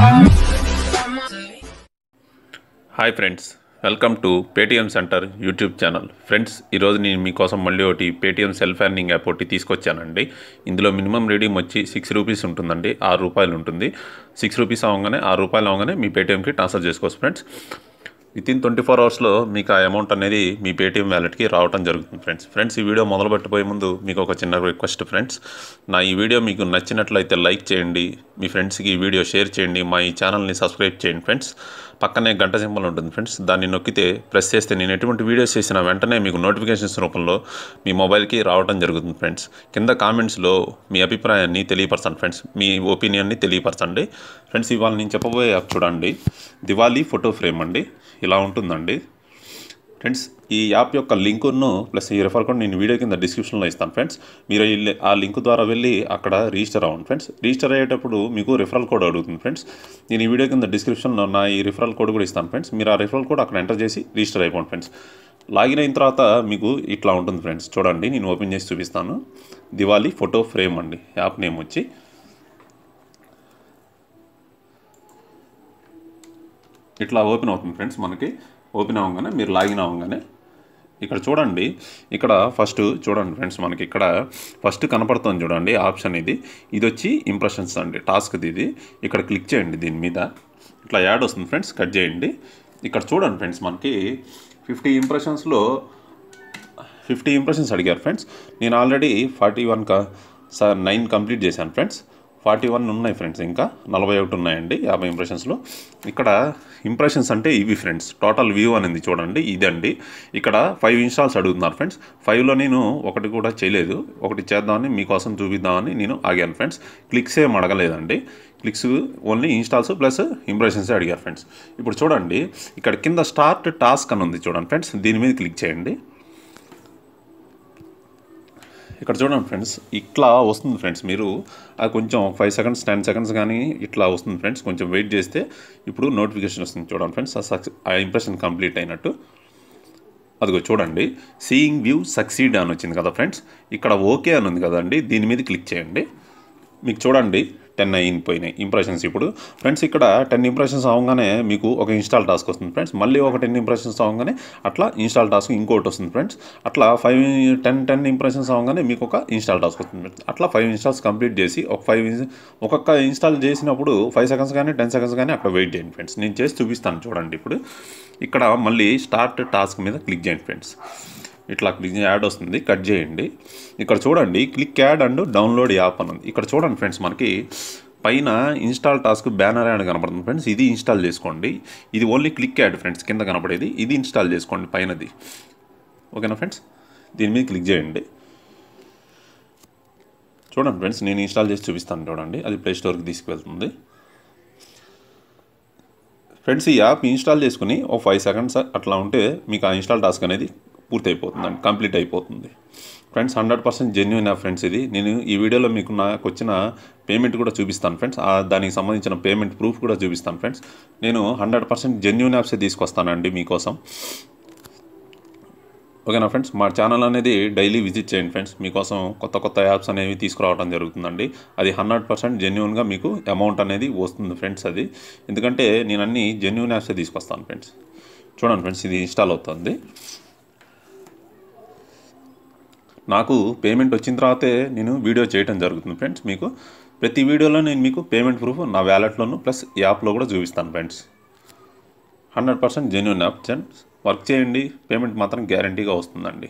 Hi friends welcome to Paytm centre YouTube channel friends ఈరోజు నేను మీకోసం మళ్ళీ ఒకటి పేటీఎం సెల్ఫ్ ఎర్నింగ్ యాప్ ఒకటి తీసుకొచ్చానండి ఇందులో మినిమం రీడింగ్ వచ్చి సిక్స్ రూపీస్ ఉంటుందండి ఆరు రూపాయలు ఉంటుంది సిక్స్ రూపీస్ అవగానే ఆరు రూపాయలు అవగానే మీ పేటీఎంకి ట్రాన్స్ఫర్ చేసుకోవచ్చు friends with in twenty four అవర్స్లో మీకు ఆ అమౌంట్ అనేది మీ పేటీఎం వ్యాలెట్కి రావడం జరుగుతుంది ఫ్రెండ్స్ ఫ్రెండ్స్ ఈ వీడియో మొదలు పెట్టబోయే ముందు మీకు ఒక చిన్న రిక్వెస్ట్ ఫ్రెండ్స్ నా ఈ వీడియో మీకు నచ్చినట్లయితే లైక్ చేయండి మీ ఫ్రెండ్స్కి ఈ వీడియో షేర్ చేయండి మా ఈ ఛానల్ని సబ్స్క్రైబ్ చేయండి ఫ్రెండ్స్ పక్కనే గంట సింబల్ ఉంటుంది ఫ్రెండ్స్ దాన్ని నొక్కితే ప్రెస్ చేస్తే నేను ఎటువంటి వీడియోస్ చేసిన వెంటనే మీకు నోటిఫికేషన్స్ రూపంలో మీ మొబైల్కి రావడం జరుగుతుంది ఫ్రెండ్స్ కింద కామెంట్స్లో మీ అభిప్రాయాన్ని తెలియపరచండి ఫ్రెండ్స్ మీ ఒపీనియన్ని తెలియపరచండి ఫ్రెండ్స్ ఇవాళ నేను చెప్పబోయే యాప్ చూడండి దివాళీ ఫోటో ఫ్రేమ్ అండి ఇలా ఉంటుందండి ఫ్రెండ్స్ ఈ యాప్ యొక్క లింకును ప్లస్ ఈ రెఫర్ కోడ్ నేను వీడియో కింద డిస్క్రిప్షన్లో ఇస్తాను ఫ్రెండ్స్ మీరు ఈ- ఆ లింక్ ద్వారా వెళ్ళి అక్కడ రిజిస్టర్ అవ్వండి ఫ్రెండ్స్ రిజిస్టర్ అయ్యేటప్పుడు మీకు రిఫరల్ కోడ్ అడుగుతుంది ఫ్రెండ్స్ నేను ఈ వీడియో కింద డిస్క్రిప్షన్లో నా ఈ రిఫరల్ కోడ్ కూడా ఇస్తాను ఫ్రెండ్స్ మీరు ఆ రిఫరల్ కోడ్ అక్కడ ఎంటర్ చేసి రిజిస్టర్ అయిపోండి ఫ్రెండ్స్ లాగిన్ అయిన తర్వాత మీకు ఇట్లా ఉంటుంది ఫ్రెండ్స్ చూడండి నేను ఓపెన్ చేసి చూపిస్తాను దివాళీ ఫోటో ఫ్రేమ్ అండి యాప్ నేమ్ వచ్చి ఇట్లా ఓపెన్ అవుతుంది ఫ్రెండ్స్ మనకి ఓపెన్ అవ్వగానే మీరు లాగిన్ అవ్వగానే ఇక్కడ చూడండి ఇక్కడ ఫస్ట్ చూడండి ఫ్రెండ్స్ మనకి ఇక్కడ ఫస్ట్ కనపడుతుంది చూడండి ఆప్షన్ ఇది ఇది వచ్చి ఇంప్రెషన్స్ అండి టాస్క్ది ఇది ఇక్కడ క్లిక్ చేయండి దీని మీద ఇట్లా యాడ్ వస్తుంది ఫ్రెండ్స్ కట్ చేయండి ఇక్కడ చూడండి ఫ్రెండ్స్ మనకి ఫిఫ్టీ ఇంప్రెషన్స్లో ఫిఫ్టీ ఇంప్రెషన్స్ అడిగారు ఫ్రెండ్స్ నేను ఆల్రెడీ ఫార్టీ వన్ క సార్ నైన్ కంప్లీట్ చేశాను ఫ్రెండ్స్ ఫార్టీ వన్ ఉన్నాయి ఫ్రెండ్స్ ఇంకా నలభై ఒకటి ఉన్నాయండి యాభై ఇంప్రెషన్స్లో ఇక్కడ ఇంప్రెషన్స్ అంటే ఇవి ఫ్రెండ్స్ టోటల్ వ్యూ అనేది చూడండి ఇదండి ఇక్కడ ఫైవ్ ఇన్స్టాల్స్ అడుగుతున్నారు ఫ్రెండ్స్ ఫైవ్లో నేను ఒకటి కూడా చేయలేదు ఒకటి చేద్దామని మీకోసం చూపిద్దామని నేను ఆగాను ఫ్రెండ్స్ క్లిక్స్ ఏం అడగలేదండి clicks only installs plus impressions అడిగారు ఫ్రెండ్స్ ఇప్పుడు చూడండి ఇక్కడ కింద స్టార్ట్ టాస్క్ అని ఉంది చూడండి ఫ్రెండ్స్ దీని మీద క్లిక్ చేయండి ఇక్కడ చూడండి ఫ్రెండ్స్ ఇట్లా వస్తుంది ఫ్రెండ్స్ మీరు అది కొంచెం ఫైవ్ సెకండ్స్ టెన్ సెకండ్స్ కానీ ఇట్లా వస్తుంది ఫ్రెండ్స్ కొంచెం వెయిట్ చేస్తే ఇప్పుడు నోటిఫికేషన్ వస్తుంది చూడండి ఫ్రెండ్స్ ఆ సక్సెస్ ఆ ఇంప్రెషన్ కంప్లీట్ అయినట్టు అదిగో చూడండి సీయింగ్ వ్యూ సక్సీడ్ అని వచ్చింది కదా ఫ్రెండ్స్ ఇక్కడ ఓకే అని ఉంది కదండి దీని మీద క్లిక్ చేయండి మీకు చూడండి టెన్ అయిపోయినాయి ఇంప్రెషన్స్ ఇప్పుడు ఫ్రెండ్స్ ఇక్కడ టెన్ ఇంప్రెషన్స్ అవగానే మీకు ఒక ఇన్స్టాల్ టాస్క్ వస్తుంది ఫ్రెండ్స్ మళ్ళీ ఒక టెన్ ఇంప్రెషన్స్ అవగానే అట్లా ఇన్స్టాల్ టాస్క్ ఇంకోటి వస్తుంది ఫ్రెండ్స్ అట్లా ఫైవ్ టెన్ టెన్ ఇంప్రెషన్స్ అవగానే మీకు ఒక ఇన్స్టాల్ టాస్క్ వస్తుంది ఫ్రెండ్స్ అట్లా ఫైవ్ ఇన్స్టాల్స్ కంప్లీట్ చేసి ఒక ఫైవ్ ఒక్కొక్క ఇన్స్టాల్ చేసినప్పుడు ఫైవ్ సెకండ్స్ కానీ టెన్ సెకండ్స్ కానీ అక్కడ వెయిట్ చేయండి ఫ్రెండ్స్ నేను చేసి చూపిస్తాను చూడండి ఇప్పుడు ఇక్కడ మళ్ళీ స్టార్ట్ టాస్క్ మీద క్లిక్ చేయండి ఫ్రెండ్స్ ఇట్లా క్లిక్ యాడ్ వస్తుంది కట్ చేయండి ఇక్కడ చూడండి click ad and download app అని ఉంది ఇక్కడ చూడండి ఫ్రెండ్స్ మనకి పైన ఇన్స్టాల్ టాస్క్ బ్యానర్ యాడ్ కనపడుతుంది ఫ్రెండ్స్ ఇది ఇన్స్టాల్ చేసుకోండి ఇది ఓన్లీ క్లిక్ యాడ్ ఫ్రెండ్స్ కింద కనపడేది ఇది ఇన్స్టాల్ చేసుకోండి పైనది ఓకేనా ఫ్రెండ్స్ దీని మీద క్లిక్ చేయండి చూడండి ఫ్రెండ్స్ నేను ఇన్స్టాల్ చేసి చూపిస్తాను చూడండి అది ప్లే స్టోర్కి తీసుకువెళ్తుంది ఫ్రెండ్స్ ఈ యాప్ ఇన్స్టాల్ చేసుకుని ఒక ఫైవ్ సెకండ్స్ అట్లా ఉంటే మీకు ఆ ఇన్స్టాల్ టాస్క్ అనేది పూర్తి అయిపోతుంది అండి కంప్లీట్ అయిపోతుంది friends hundred percent genuine app friends ఇది నేను ఈ వీడియోలో మీకు నాకు వచ్చిన పేమెంట్ కూడా చూపిస్తాను ఫ్రెండ్స్ ఆ దానికి సంబంధించిన పేమెంట్ ప్రూఫ్ కూడా చూపిస్తాను ఫ్రెండ్స్ నేను హండ్రెడ్ పర్సెంట్ జెన్యున్ యాప్సే తీసుకొస్తానండి మీకోసం ఓకేనా ఫ్రెండ్స్ మా ఛానల్ అనేది డైలీ విజిట్ చేయండి ఫ్రెండ్స్ మీకోసం కొత్త కొత్త యాప్స్ అనేవి తీసుకురావడం జరుగుతుందండి అది హండ్రెడ్ పర్సెంట్ జెన్యున్గా మీకు అమౌంట్ అనేది వస్తుంది ఫ్రెండ్స్ అది ఎందుకంటే నేను అన్ని జెన్యున్ యాప్సే తీసుకొస్తాను ఫ్రెండ్స్ చూడండి ఫ్రెండ్స్ ఇది ఇన్స్టాల్ అవుతుంది నాకు పేమెంట్ వచ్చిన తర్వాతే నేను వీడియో చేయడం జరుగుతుంది ఫ్రెండ్స్ మీకు ప్రతి వీడియోలో నేను మీకు పేమెంట్ ప్రూఫ్ నా వ్యాలెట్లోను ప్లస్ యాప్లో కూడా చూపిస్తాను friends hundred percent genuine app friends work చేయండి పేమెంట్ మాత్రం గ్యారంటీగా వస్తుందండి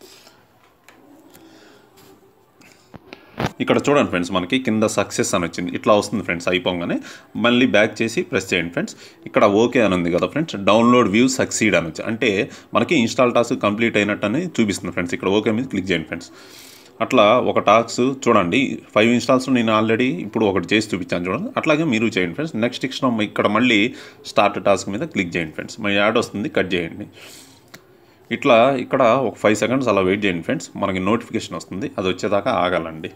ఇక్కడ చూడండి ఫ్రెండ్స్ మనకి కింద సక్సెస్ అని వచ్చింది ఇట్లా వస్తుంది ఫ్రెండ్స్ అయిపోగానే మళ్ళీ బ్యాక్ చేసి ప్రెస్ చేయండి ఫ్రెండ్స్ ఇక్కడ ఓకే అని ఉంది కదా ఫ్రెండ్స్ డౌన్లోడ్ వ్యూ సక్సీడ్ అని వచ్చి అంటే మనకి ఇన్స్టాల్ టాస్క్ కంప్లీట్ అయినట్టు అని చూపిస్తుంది ఫ్రెండ్స్ ఇక్కడ ఓకే మీద క్లిక్ చేయండి ఫ్రెండ్స్ అట్లా ఒక టాస్క్ చూడండి ఫైవ్ ఇన్స్టాల్స్ నేను ఆల్రెడీ ఇప్పుడు ఒకటి చేసి చూపించాను చూడండి అట్లాగే మీరు చేయండి ఫ్రెండ్స్ నెక్స్ట్ ఇచ్చిన ఇక్కడ మళ్ళీ స్టార్ట్ టాస్క్ మీద క్లిక్ చేయండి ఫ్రెండ్స్ మళ్ళీ యాడ్ వస్తుంది కట్ చేయండి ఇట్లా ఇక్కడ ఒక ఫైవ్ సెకండ్స్ అలా వెయిట్ చేయండి ఫ్రెండ్స్ మనకి నోటిఫికేషన్ వస్తుంది అది వచ్చేదాకా ఆగాలండి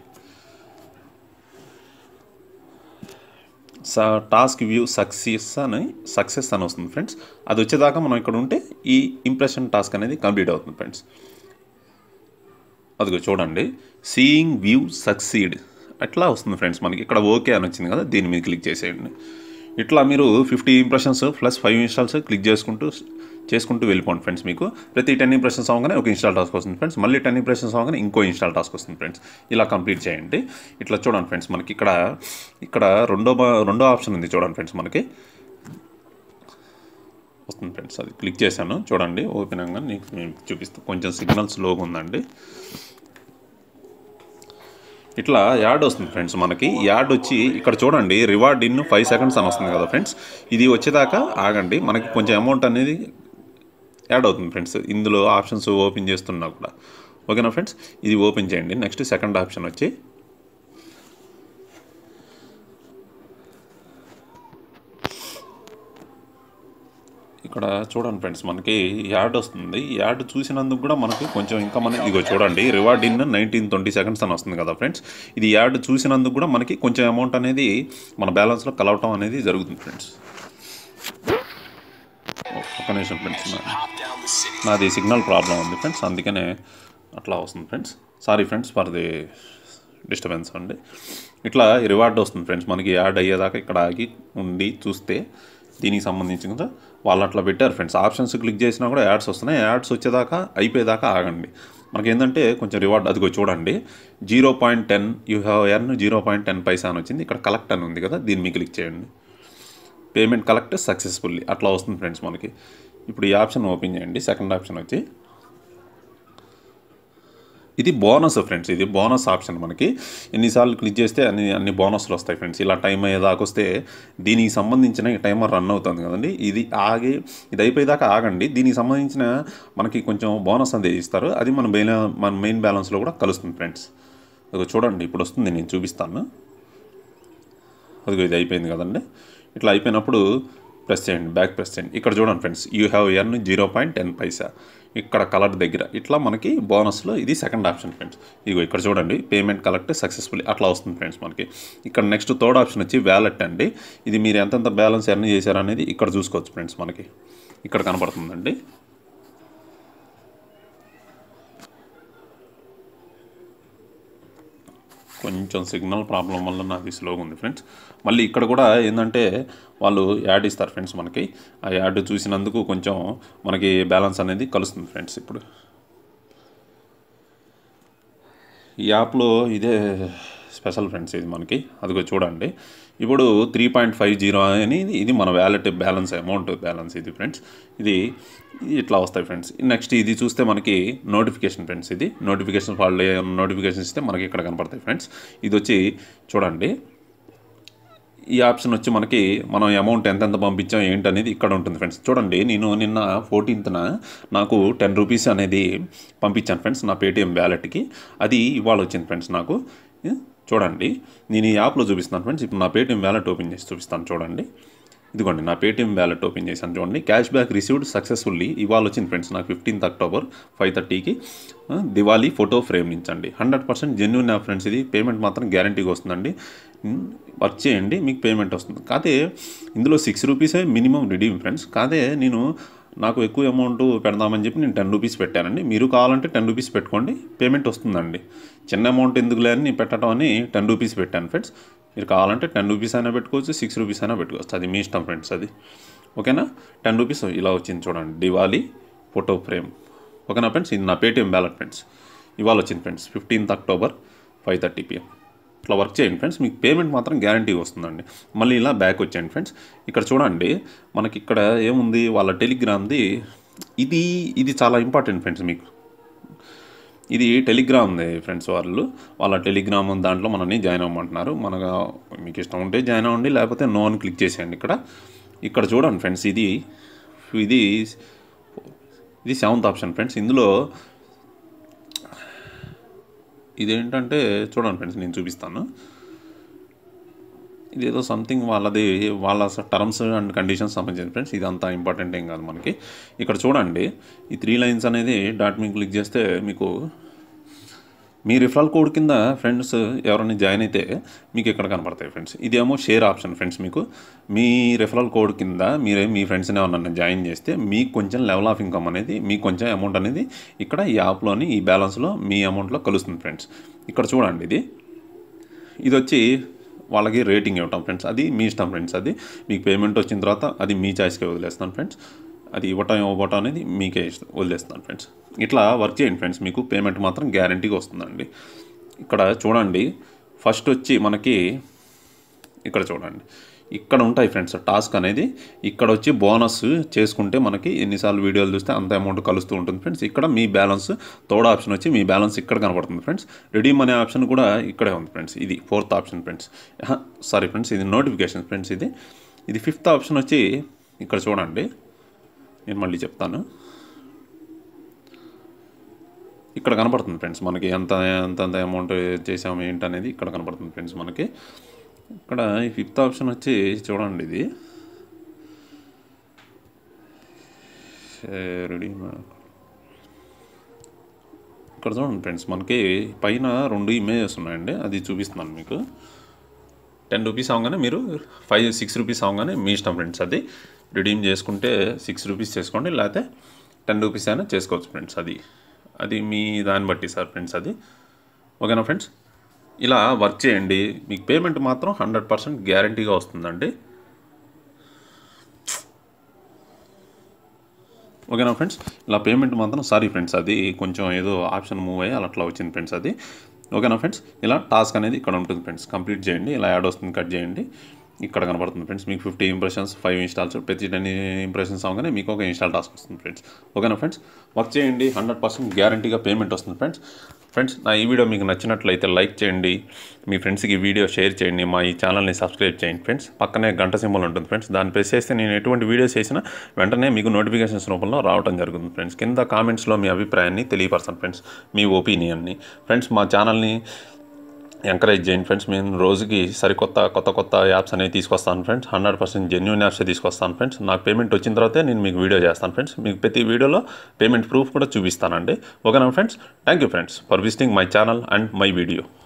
స టాస్క్ వ్యూ సక్సెస్ అని సక్సెస్ అని వస్తుంది ఫ్రెండ్స్ అది వచ్చేదాకా మనం ఇక్కడ ఉంటే ఈ ఇంప్రెషన్ టాస్క్ అనేది కంప్లీట్ అవుతుంది ఫ్రెండ్స్ అదిగో చూడండి సీయింగ్ వ్యూ సక్సీడ్ అట్లా వస్తుంది ఫ్రెండ్స్ మనకి ఇక్కడ ఓకే అని వచ్చింది కదా దీని మీద క్లిక్ చేసేయండి ఇట్లా మీరు fifty impressions plus five installs click చేసుకుంటూ చేసుకుంటూ వెళ్ళిపోండి ఫ్రెండ్స్ మీకు ప్రతి టెన్ ఇంప్రెషన్స్ అవగానే ఒక ఇన్స్టాల్ టాస్క్ వస్తుంది ఫ్రెండ్స్ మళ్ళీ టెన్ ఇంప్రెషన్స్ అవగానే ఇంకో ఇన్స్టాల్ టాస్క్ వస్తుంది ఫ్రెండ్స్ ఇలా కంప్లీట్ చేయండి ఇట్లా చూడండి ఫ్రెండ్స్ మనకి ఇక్కడ ఇక్కడ రెండో బా- రెండో ఆప్షన్ ఉంది చూడండి ఫ్రెండ్స్ మనకి వస్తుంది ఫ్రెండ్స్ అది క్లిక్ చేశాను చూడండి ఓపెన్ అవ్వగానే నీకు నేను చూపిస్తాను కొంచెం సిగ్నల్ స్లోగా ఉందండి ఇట్లా యాడ్ వస్తుంది ఫ్రెండ్స్ మనకి యాడ్ వచ్చి ఇక్కడ చూడండి రివార్డ్ ఇన్ ఫైవ్ సెకండ్స్ అని వస్తుంది కదా ఫ్రెండ్స్ ఇది వచ్చేదాకా ఆగండి మనకి కొంచెం అమౌంట్ అనేది యాడ్ అవుతుంది ఫ్రెండ్స్ ఇందులో ఆప్షన్స్ ఓపెన్ చేస్తున్నా కూడా ఓకేనా ఫ్రెండ్స్ ఇది ఓపెన్ చేయండి నెక్స్ట్ సెకండ్ ఆప్షన్ వచ్చి ఇక్కడ చూడండి ఫ్రెండ్స్ మనకి యాడ్ వస్తుంది యాడ్ చూసినందుకు కూడా మనకి కొంచెం ఇంకా మన ఇగో చూడండి reward in nineteen twenty seconds అని వస్తుంది కదా ఫ్రెండ్స్ ఇది యాడ్ చూసినందుకు కూడా మనకి కొంచెం అమౌంట్ అనేది మన బ్యాలెన్స్లో కలవటం అనేది జరుగుతుంది ఫ్రెండ్స్ ఒక నిమిషం ఫ్రెండ్స్ నా- నాది సిగ్నల్ ప్రాబ్లం ఉంది ఫ్రెండ్స్ అందుకనే అట్లా వస్తుంది friends sorry friends for the disturbance అండి ఇట్లా రివార్డ్ వస్తుంది ఫ్రెండ్స్ మనకి యాడ్ అయ్యేదాకా ఇక్కడ ఆగి ఉండి చూస్తే దీనికి సంబంధించి కూడా వాళ్ళు అట్లా పెట్టారు ఫ్రెండ్స్ ఆప్షన్స్ క్లిక్ చేసినా కూడా యాడ్స్ వస్తున్నాయి యాడ్స్ వచ్చేదాకా అయిపోయేదాకా ఆగండి మనకి ఏంటంటే కొంచెం రివార్డ్ అదిగో చూడండి zero point ten you have earn zero point ten paisa అని వచ్చింది ఇక్కడ కలెక్ట్ అని ఉంది కదా దీన్ని మీ క్లిక్ చేయండి పేమెంట్ కలెక్ట్ సక్సెస్ఫుల్లీ అట్లా వస్తుంది ఫ్రెండ్స్ మనకి ఇప్పుడు ఈ ఆప్షన్ ఓపెన్ చేయండి సెకండ్ ఆప్షన్ వచ్చి ఇది బోనస్ ఫ్రెండ్స్ ఇది బోనస్ ఆప్షన్ మనకి ఎన్నిసార్లు క్లిక్ చేస్తే అన్ని అన్ని బోనస్లు వస్తాయి ఫ్రెండ్స్ ఇలా టైం అయ్యేదాకా వస్తే దీనికి సంబంధించిన టైమర్ రన్ అవుతుంది కదండి ఇది ఆగి ఇది అయిపోయేదాకా ఆగండి దీనికి సంబంధించిన మనకి కొంచెం బోనస్ అనేది ఇస్తారు అది మన మెయిన్ మన మెయిన్ బ్యాలెన్స్లో కూడా కలుస్తుంది ఫ్రెండ్స్ అది చూడండి ఇప్పుడు వస్తుంది నేను చూపిస్తాను అదిగో ఇది అయిపోయింది కదండి ఇట్లా అయిపోయినప్పుడు ప్రెస్ చేయండి బ్యాక్ ప్రెస్ చేయండి ఇక్కడ చూడండి friends you have earn zero point ten paisa ఇక్కడ కలర్ దగ్గర ఇట్లా మనకి బోనస్లో ఇది సెకండ్ ఆప్షన్ ఫ్రెండ్స్ ఇగో ఇక్కడ చూడండి పేమెంట్ కలెక్ట్ సక్సెస్ఫుల్లీ అట్లా వస్తుంది ఫ్రెండ్స్ మనకి ఇక్కడ నెక్స్ట్ థర్డ్ ఆప్షన్ వచ్చి వ్యాలెట్ అండి ఇది మీరు ఎంతెంత బ్యాలెన్స్ ఎర్న్ చేశారనేది ఇక్కడ చూసుకోవచ్చు ఫ్రెండ్స్ మనకి ఇక్కడ కనపడుతుందండి కొంచెం సిగ్నల్ ప్రాబ్లం వల్ల నాది స్లోగా ఉంది ఫ్రెండ్స్ మళ్ళీ ఇక్కడ కూడా ఏంటంటే వాళ్ళు యాడ్ ఇస్తారు ఫ్రెండ్స్ మనకి ఆ యాడ్ చూసినందుకు కొంచెం మనకి బ్యాలెన్స్ అనేది కలుస్తుంది ఫ్రెండ్స్ ఇప్పుడు ఈ యాప్లో ఇదే స్పెషల్ ఫ్రెండ్స్ ఇది మనకి అదిగో చూడండి ఇప్పుడు త్రీ పాయింట్ ఫైవ్ జీరో అని ఇది మన వ్యాలెట్ బ్యాలెన్స్ అమౌంట్ బ్యాలెన్స్ ఇది ఫ్రెండ్స్ ఇది ఇట్లా వస్తాయి ఫ్రెండ్స్ నెక్స్ట్ ఇది చూస్తే మనకి నోటిఫికేషన్ ఫ్రెండ్స్ ఇది నోటిఫికేషన్ వాళ్ళు నోటిఫికేషన్ ఇస్తే మనకి ఇక్కడ కనపడతాయి ఫ్రెండ్స్ ఇది వచ్చి చూడండి ఈ ఆప్షన్ వచ్చి మనకి మనం అమౌంట్ ఎంతెంత పంపించాం ఏంటనేది ఇక్కడ ఉంటుంది ఫ్రెండ్స్ చూడండి నేను నిన్న ఫోర్టీన్త్న నాకు టెన్ రూపీస్ అనేది పంపించాను ఫ్రెండ్స్ నా పేటిఎం వ్యాలెట్కి అది ఇవాళ వచ్చింది ఫ్రెండ్స్ నాకు ఏ? చూడండి నేను ఈ యాప్లో చూపిస్తాను ఫ్రెండ్స్ ఇప్పుడు నా పేటిఎం వ్యాలెట్ ఓపెన్ చేసి చూపిస్తాను చూడండి ఇదిగోండి నా పేటిఎం వ్యాలెట్ ఓపెన్ చేశాను చూడండి క్యాష్ బ్యాక్ రిసీవ్డ్ సక్సెస్ఫుల్లీ ఇవాళ వచ్చింది ఫ్రెండ్స్ నాకు ఫిఫ్టీన్త్ అక్టోబర్ ఫైవ్ థర్టీకి దివాళీ ఫోటో ఫ్రేమ్ నుంచి అండి హండ్రెడ్ పర్సెంట్ జెన్యున్ ఫ్రెండ్స్ ఇది పేమెంట్ మాత్రం గ్యారంటీగా వస్తుందండి ఉమ్, వర్క్ చేయండి మీకు పేమెంట్ వస్తుంది కాదే ఇందులో సిక్స్ రూపీసే మినిమం రిడీమ్ ఫ్రెండ్స్ కాదే నేను నాకు ఎక్కువ అమౌంట్ పెడదామని చెప్పి నేను టెన్ రూపీస్ పెట్టానండి మీరు కావాలంటే టెన్ రూపీస్ పెట్టుకోండి పేమెంట్ వస్తుందండి చిన్న అమౌంట్ ఎందుకు లేని పెట్టడం అని టెన్ రూపీస్ పెట్టాను ఫ్రెండ్స్ మీరు కావాలంటే టెన్ రూపీస్ అయినా పెట్టుకోవచ్చు సిక్స్ రూపీస్ అయినా పెట్టుకోవచ్చు అది మీ ఇష్టం ఫ్రెండ్స్ అది ఓకేనా టెన్ రూపీస్ ఇలా వచ్చింది చూడండి దివాళీ ఫోటో ఫ్రేమ్ ఓకేనా ఫ్రెండ్స్ ఇది నా పేటిఎం బ్యాలెట్ ఫ్రెండ్స్ ఇవాళ వచ్చింది friends fifteenth October five thirty PM ఇట్లా వర్క్ చేయండి ఫ్రెండ్స్ మీకు పేమెంట్ మాత్రం గ్యారంటీ వస్తుందండి మళ్ళీ ఇలా బ్యాక్ వచ్చేయండి ఫ్రెండ్స్ ఇక్కడ చూడండి మనకి ఇక్కడ ఏముంది వాళ్ళ టెలిగ్రామ్ది ఇది ఇది చాలా ఇంపార్టెంట్ ఫ్రెండ్స్ మీకు ఇది టెలిగ్రామ్ ఫ్రెండ్స్ వాళ్ళు వాళ్ళ టెలిగ్రామ్ దాంట్లో మనల్ని జాయిన్ అవ్వమంటున్నారు మనగా మీకు ఇష్టం ఉంటే జాయిన్ అవ్వండి లేకపోతే నో అని క్లిక్ చేసేయండి ఇక్కడ ఇక్కడ చూడండి ఫ్రెండ్స్ ఇది ఇది ఇది సెవెంత్ ఆప్షన్ ఫ్రెండ్స్ ఇందులో ఇదేంటంటే చూడండి ఫ్రెండ్స్ నేను చూపిస్తాను ఇదేదో సంథింగ్ వాళ్ళది వాళ్ళ టర్మ్స్ అండ్ కండిషన్స్ సంబంధించిన ఫ్రెండ్స్ ఇదంతా ఇంపార్టెంట్ ఏం కాదు మనకి ఇక్కడ చూడండి ఈ త్రీ లైన్స్ అనేది డాట్ మీ క్లిక్ చేస్తే మీకు మీ రిఫరల్ కోడ్ కింద ఫ్రెండ్స్ ఎవరైనా జాయిన్ అయితే మీకు ఇక్కడ కనపడతాయి ఫ్రెండ్స్ ఇదేమో షేర్ ఆప్షన్ ఫ్రెండ్స్ మీకు మీ రిఫరల్ కోడ్ కింద మీరే మీ ఫ్రెండ్స్ని ఎవరన్నా జాయిన్ చేస్తే మీకు కొంచెం లెవెల్ ఆఫ్ ఇన్కమ్ అనేది మీకు కొంచెం అమౌంట్ అనేది ఇక్కడ ఈ యాప్లోని ఈ బ్యాలెన్స్లో మీ అమౌంట్లో కలుస్తుంది ఫ్రెండ్స్ ఇక్కడ చూడండి ఇది ఇది వచ్చి వాళ్ళకి రేటింగ్ ఇవ్వటం ఫ్రెండ్స్ అది మీ ఇష్టం ఫ్రెండ్స్ అది మీకు పేమెంట్ వచ్చిన తర్వాత అది మీ చాయిస్కే వదిలేస్తాను ఫ్రెండ్స్ అది ఇవ్వటం ఇవ్వటం అనేది మీకే ఇష్టం వదిలేస్తాను ఫ్రెండ్స్ ఇట్లా వర్క్ చేయండి ఫ్రెండ్స్ మీకు పేమెంట్ మాత్రం గ్యారంటీగా వస్తుందండి ఇక్కడ చూడండి ఫస్ట్ వచ్చి మనకి ఇక్కడ చూడండి ఇక్కడ ఉంటాయి ఫ్రెండ్స్ టాస్క్ అనేది ఇక్కడ వచ్చి బోనస్ చేసుకుంటే మనకి ఎన్నిసార్లు వీడియోలు చూస్తే అంత అమౌంట్ కలుస్తూ ఉంటుంది ఫ్రెండ్స్ ఇక్కడ మీ బ్యాలెన్స్ థర్డ్ ఆప్షన్ వచ్చి మీ బ్యాలెన్స్ ఇక్కడ కనపడుతుంది ఫ్రెండ్స్ రెడీమ్ అనే ఆప్షన్ కూడా ఇక్కడే ఉంది ఫ్రెండ్స్ ఇది fourth option friends sorry friends ఇది నోటిఫికేషన్ ఫ్రెండ్స్ ఇది ఇది ఫిఫ్త్ ఆప్షన్ వచ్చి ఇక్కడ చూడండి నేను మళ్ళీ చెప్తాను ఇక్కడ కనపడుతుంది ఫ్రెండ్స్ మనకి ఎంత ఎంత ఎంత అమౌంట్ చేసాము ఏంటి అనేది ఇక్కడ కనపడుతుంది ఫ్రెండ్స్ మనకి ఇక్కడ ఈ ఫిఫ్త్ ఆప్షన్ వచ్చి చూడండి ఇది రెడీ ఇక్కడ చూడండి ఫ్రెండ్స్ మనకి పైన రెండు ఇమేజెస్ ఉన్నాయండి అది చూపిస్తున్నాను మీకు టెన్ రూపీస్ అవగానే మీరు ఫైవ్ సిక్స్ రూపీస్ అవగానే మీ ఇష్టం ఫ్రెండ్స్ అది రిడీమ్ చేసుకుంటే సిక్స్ రూపీస్ చేసుకోండి లేకపోతే టెన్ రూపీస్ అయినా చేసుకోవచ్చు ఫ్రెండ్స్ అది అది మీ దాన్ని బట్టి సార్ ఫ్రెండ్స్ అది ఓకేనా ఫ్రెండ్స్ ఇలా వర్క్ చేయండి మీకు పేమెంట్ మాత్రం హండ్రెడ్ పర్సెంట్ గ్యారంటీగా వస్తుందండి ఓకేనా ఫ్రెండ్స్ ఇలా పేమెంట్ మాత్రం సారీ ఫ్రెండ్స్ అది కొంచెం ఏదో ఆప్షన్ మూవ్ అయ్యి అలా అట్లా వచ్చింది ఫ్రెండ్స్ అది ఓకేనా ఫ్రెండ్స్ ఇలా టాస్క్ అనేది ఇక్కడ ఉంటుంది ఫ్రెండ్స్ కంప్లీట్ చేయండి ఇలా యాడ్ వస్తుంది కట్ చేయండి ఇక్కడ కనబడుతుంది ఫ్రెండ్స్ మీకు ఫిఫ్టీ ఇంప్రెషన్స్ ఫైవ్ ఇన్స్టాల్స్ ప్రతి టెన్ ఇంప్రెషన్స్ అవగానే మీకు ఒక ఇన్స్టాల్ టాస్క్ వస్తుంది ఫ్రెండ్స్ ఓకేనా ఫ్రెండ్స్ వర్క్ చేయండి హండ్రెడ్ పర్సెంట్ గ్యారంటీగా పేమెంట్ వస్తుంది ఫ్రెండ్స్ ఫ్రెండ్స్ నా ఈ వీడియో మీకు నచ్చినట్లయితే లైక్ చేయండి మీ ఫ్రెండ్స్కి ఈ వీడియో షేర్ చేయండి మా ఈ ఛానల్ని సబ్స్క్రైబ్ చేయండి ఫ్రెండ్స్ పక్కనే గంట సింబల్ ఉంటుంది ఫ్రెండ్స్ దాన్ని ప్రెస్ చేస్తే నేను ఎటువంటి వీడియోస్ చేసినా వెంటనే మీకు నోటిఫికేషన్స్ రూపంలో రావడం జరుగుతుంది ఫ్రెండ్స్ కింద కామెంట్స్లో మీ అభిప్రాయాన్ని తెలియపరచండి ఫ్రెండ్స్ మీ ఒపీనియన్ని ఫ్రెండ్స్ మా ఛానల్ని ఎంకరేజ్ చేయండి ఫ్రెండ్స్ నేను రోజుకి సరికొత్త కొత్త కొత్త యాప్స్ అనేవి తీసుకొస్తాను friends hundred percent genuine apps తీసుకొస్తాను ఫ్రెండ్స్ నాకు పేమెంట్ వచ్చిన తర్వాతే నేను మీకు వీడియో చేస్తాను ఫ్రెండ్స్ మీకు ప్రతి వీడియోలో పేమెంట్ ప్రూఫ్ కూడా చూపిస్తానండి ఓకేనా friends thank you friends for visiting my channel and my video